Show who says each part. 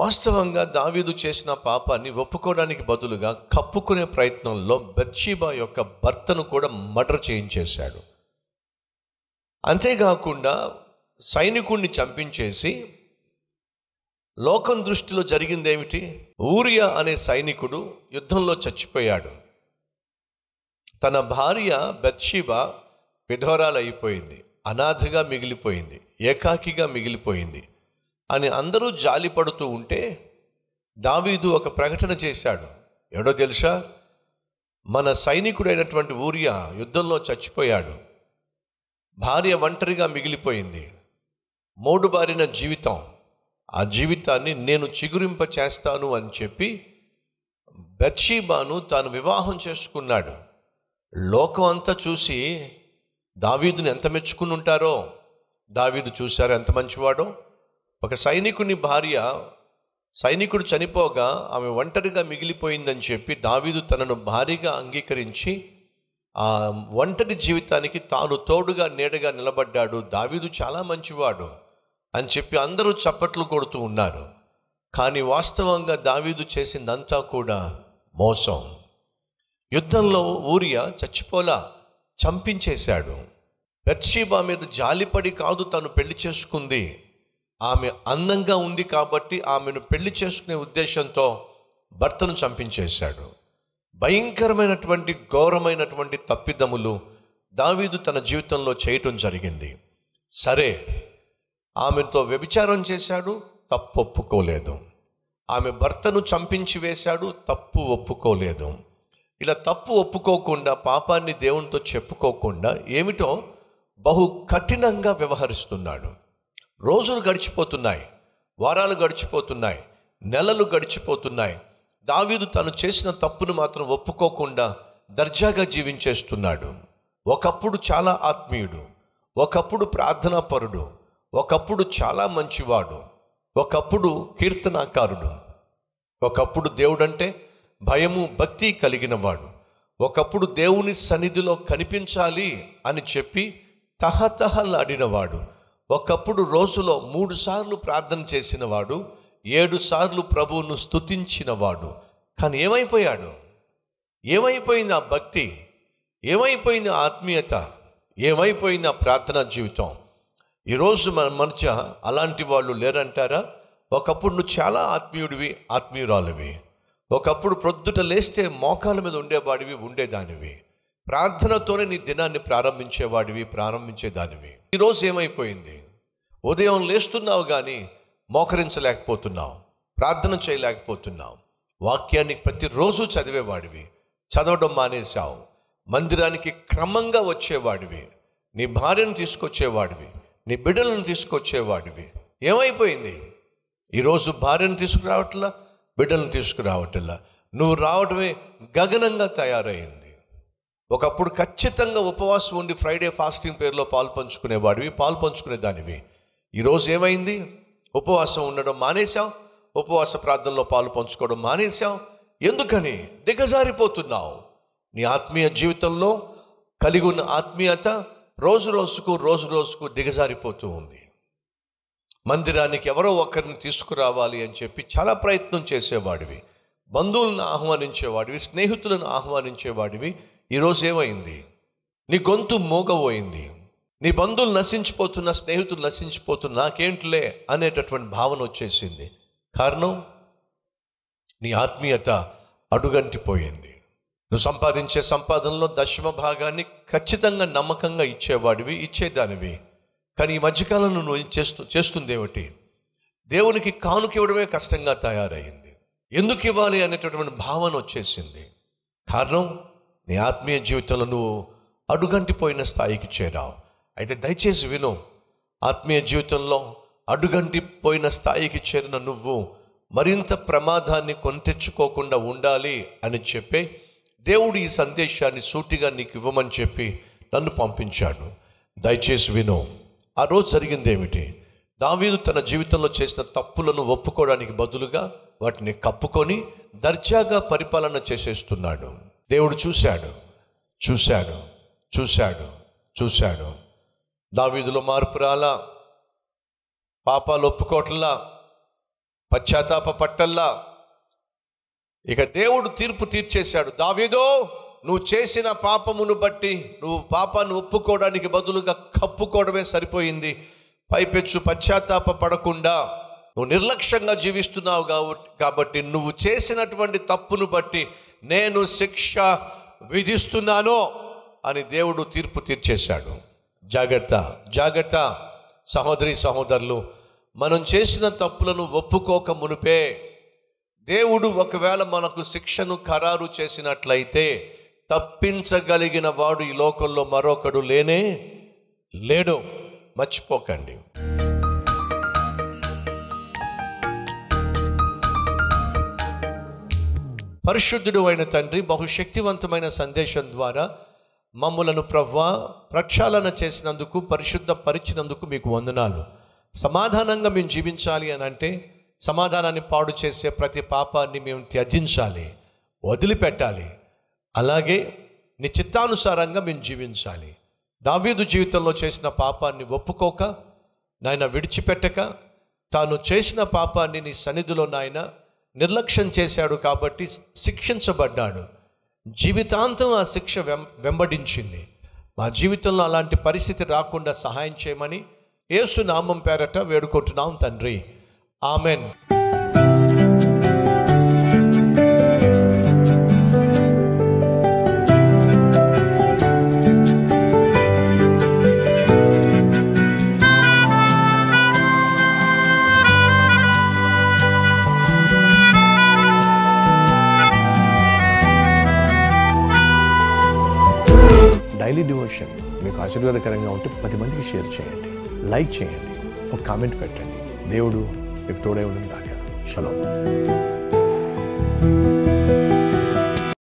Speaker 1: వాస్తవంగా దావీదు చేసిన పాపాన్ని ఒప్పుకోవడానికి బదులుగా కప్పుకునే ప్రయత్నంలో బత్షీబా యొక్క భర్తను కూడా మర్డర్ చేయించేశాడు అంతేకాకుండా సైనికుణ్ణి చంపించేసి లోకం దృష్టిలో జరిగిందేమిటి ఊరియా అనే సైనికుడు యుద్ధంలో చచ్చిపోయాడు తన భార్య బత్షీబా విధవరాలైపోయింది అనాథగా మిగిలిపోయింది ఏకాకిగా మిగిలిపోయింది అని అందరూ జాలిపడుతూ ఉంటే దావీదు ఒక ప్రకటన చేశాడు ఎవడో తెలుసా మన సైనికుడైనటువంటి ఊరియా యుద్ధంలో చచ్చిపోయాడు భార్య ఒంటరిగా మిగిలిపోయింది మూడు బారిన జీవితం ఆ జీవితాన్ని నేను చిగురింప చేస్తాను అని చెప్పి బెత్షీబాను తాను వివాహం చేసుకున్నాడు లోకం అంతా చూసి దావీదుని ఎంత మెచ్చుకుని ఉంటారో దావీదు చూశారు ఎంత మంచివాడో ఒక సైనికుని భార్య సైనికుడు చనిపోగా ఆమె ఒంటరిగా మిగిలిపోయిందని చెప్పి దావీదు తనను భారీగా అంగీకరించి ఆ ఒంటరి జీవితానికి తాను తోడుగా నీడగా నిలబడ్డాడు దావీదు చాలా మంచివాడు అని చెప్పి అందరూ చప్పట్లు కొడుతూ ఉన్నారు కానీ వాస్తవంగా దావీదు చేసిందంతా కూడా మోసం యుద్ధంలో ఊరియా చచ్చిపోలా చంపించేశాడు బెత్షీబా మీద జాలిపడి కాదు తను పెళ్లి చేసుకుంది ఆమె అందంగా ఉంది కాబట్టి ఆమెను పెళ్లి చేసుకునే ఉద్దేశంతో భర్తను చంపించేశాడు భయంకరమైనటువంటి ఘోరమైనటువంటి తప్పిదములు దావీదు తన జీవితంలో చేయటం జరిగింది సరే ఆమెతో వ్యభిచారం చేశాడు తప్పు ఒప్పుకోలేదు ఆమె భర్తను చంపించి వేశాడు తప్పు ఒప్పుకోలేదు ఇలా తప్పు ఒప్పుకోకుండా పాపాన్ని దేవునితో చెప్పుకోకుండా ఏమిటో బహు కఠినంగా వ్యవహరిస్తున్నాడు రోజులు గడిచిపోతున్నాయి వారాలు గడిచిపోతున్నాయి నెలలు గడిచిపోతున్నాయి దావీదు తను చేసిన తప్పును మాత్రం ఒప్పుకోకుండా దర్జాగా జీవించేస్తున్నాడు ఒకప్పుడు చాలా ఆత్మీయుడు ఒకప్పుడు ప్రార్థనాపరుడు ఒకప్పుడు చాలా మంచివాడు ఒకప్పుడు కీర్తనాకారుడు ఒకప్పుడు దేవుడంటే భయము భక్తి కలిగిన వాడు ఒకప్పుడు దేవుని సన్నిధిలో కనిపించాలి అని చెప్పి తహతహలాడినవాడు ఒకప్పుడు రోజులో మూడు సార్లు ప్రార్థన చేసినవాడు ఏడు సార్లు ప్రభువును స్తుతించినవాడు కానీ ఏమైపోయాడు ఏమైపోయింది ఆ భక్తి ఏమైపోయింది ఆ ఆత్మీయత ఏమైపోయింది ఆ ప్రార్థనా జీవితం ఈరోజు మన మధ్య అలాంటి వాళ్ళు లేరంటారా ఒకప్పుడు నువ్వు చాలా ఆత్మీయుడివి ఆత్మీయురాలివి ఒకప్పుడు ప్రొద్దుట లేస్తే మోకాల మీద ఉండేవాడివి ఉండేదానివి ప్రార్థనతోనే నీ దినాన్ని ప్రారంభించేవాడివి ప్రారంభించేదానివి ఈరోజు ఏమైపోయింది ఉదయం లేస్తున్నావు కానీ మోకరించలేకపోతున్నావు ప్రార్థన చేయలేకపోతున్నావు వాక్యాన్ని ప్రతిరోజు చదివేవాడివి చదవడం మానేశావు మందిరానికి క్రమంగా వచ్చేవాడివి నీ భార్యను తీసుకొచ్చేవాడివి నీ బిడ్డలను తీసుకొచ్చేవాడివి ఏమైపోయింది ఈరోజు భార్యను తీసుకురావట్లా బిడ్డలను తీసుకురావట్లా నువ్వు రావడమే గగనంగా తయారైంది ఒకప్పుడు ఖచ్చితంగా ఉపవాసం ఉండి ఫ్రైడే ఫాస్టింగ్ పేరులో పాలు పంచుకునేవాడివి పాలు పంచుకునే దానివి ఈరోజు ఏమైంది ఉపవాసం ఉండడం మానేశావు ఉపవాస ప్రార్థనలో పాలు పంచుకోవడం మానేశావు ఎందుకని దిగజారిపోతున్నావు నీ ఆత్మీయ జీవితంలో కలిగి ఉన్న ఆత్మీయత రోజు రోజుకు రోజు రోజుకు దిగజారిపోతూ ఉంది మందిరానికి ఎవరో ఒకరిని తీసుకురావాలి అని చెప్పి చాలా ప్రయత్నం చేసేవాడివి బంధువులను ఆహ్వానించేవాడివి స్నేహితులను ఆహ్వానించేవాడివి ఈరోజు ఏమైంది నీ గొంతు మూగపోయింది నీ బంధువులు నశించిపోతున్న స్నేహితులు నశించిపోతున్న నాకేంటిలే అనేటటువంటి భావన వచ్చేసింది కారణం నీ ఆత్మీయత అడుగంటిపోయింది నువ్వు సంపాదించే సంపాదనలో దశమ భాగాన్ని ఖచ్చితంగా నమ్మకంగా ఇచ్చేవాడివి ఇచ్చేదానివి కానీ ఈ మధ్యకాలంలో నువ్వు ఏం చేస్తూ చేస్తుంది ఏమిటి దేవునికి కానుక ఇవ్వడమే కష్టంగా తయారైంది ఎందుకు ఇవ్వాలి అనేటటువంటి భావన వచ్చేసింది కారణం నీ ఆత్మీయ జీవితంలో నువ్వు అడుగంటిపోయిన స్థాయికి చేరావు అయితే దయచేసి విను ఆత్మీయ జీవితంలో అడుగంటిపోయిన స్థాయికి చేరిన నువ్వు మరింత ప్రమాదాన్ని కొనితెచ్చుకోకుండా ఉండాలి అని చెప్పి దేవుడు ఈ సందేశాన్ని సూటిగా నీకు ఇవ్వమని చెప్పి నన్ను పంపించాడు దయచేసి విను ఆ రోజు జరిగింది ఏమిటి దావీదు తన జీవితంలో చేసిన తప్పులను ఒప్పుకోవడానికి బదులుగా వాటిని కప్పుకొని దర్జాగా పరిపాలన చేసేస్తున్నాడు దేవుడు చూశాడు చూశాడు చూశాడు చూశాడు దావీదులో మార్పు రాలా పాపాలు ఒప్పుకోవట్లా పశ్చాత్తాప పట్టల్లా ఇక దేవుడు తీర్పు తీర్చేశాడు దావీదో నువ్వు చేసిన పాపమును బట్టి నువ్వు పాపాన్ని ఒప్పుకోవడానికి బదులుగా కప్పుకోవడమే సరిపోయింది పైపెచ్చు పశ్చాత్తాప పడకుండా నువ్వు నిర్లక్ష్యంగా జీవిస్తున్నావు కాబట్టి కాబట్టి నువ్వు చేసినటువంటి తప్పును బట్టి నేను శిక్ష విధిస్తున్నాను అని దేవుడు తీర్పు తీర్చేశాడు జాగ్రత్త జాగ్రత్త సహోదరి సహోదరులు మనం చేసిన తప్పులను ఒప్పుకోక మునిపే దేవుడు ఒకవేళ మనకు శిక్షను ఖరారు చేసినట్లయితే తప్పించగలిగిన వాడు ఈ లోకంలో మరొకడు లేనే లేడు మర్చిపోకండి పరిశుద్ధుడు అయిన తండ్రి బహుశక్తివంతమైన సందేశం ద్వారా మమ్ములను ప్రవ్వా ప్రక్షాళన చేసినందుకు పరిశుద్ధ పరిచినందుకు మీకు వందనాలు సమాధానంగా మేము జీవించాలి అని అంటే సమాధానాన్ని పాడు చేసే ప్రతి పాపాన్ని మేము త్యజించాలి వదిలిపెట్టాలి అలాగే నీ చిత్తానుసారంగా మేము జీవించాలి దావీదు జీవితంలో చేసిన పాపాన్ని ఒప్పుకోక నాయన విడిచిపెట్టక తాను చేసిన పాపాన్ని నీ సన్నిధిలో నాయన నిర్లక్ష్యం చేశాడు కాబట్టి శిక్షించబడ్డాడు జీవితాంతం ఆ శిక్ష వెం వెంబడించింది మా జీవితంలో అలాంటి పరిస్థితి రాకుండా సహాయం చేయమని యేసు నామం పేరట వేడుకుంటున్నాం తండ్రి ఆమెన్
Speaker 2: డైలీ డివోషన్ మీకు ఆశీర్వాదకరంగా ఉంటే పది మందికి షేర్ చేయండి లైక్ చేయండి ఒక కామెంట్ పెట్టండి దేవుడు మీకు తోడే ఉండను కాక చలో